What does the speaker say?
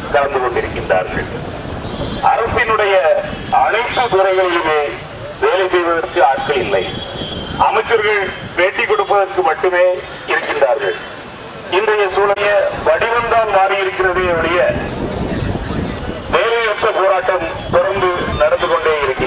கலந்து கொண்டிருக்கின்றார்கள் அரசினுடைய அனைத்து துறைகளிலுமே வேலை செய்வதற்கு ஆட்கள் இல்லை அமைச்சர்கள் பேட்டி கொடுப்பதற்கு மட்டுமே இருக்கின்றார்கள் இன்றைய சூழலிய வடிவம்தான் மாறி இருக்கிறதே ஒழிய வேலையற்ற போராட்டம் தொடர்ந்து நடந்து கொண்டே இருக்கிறது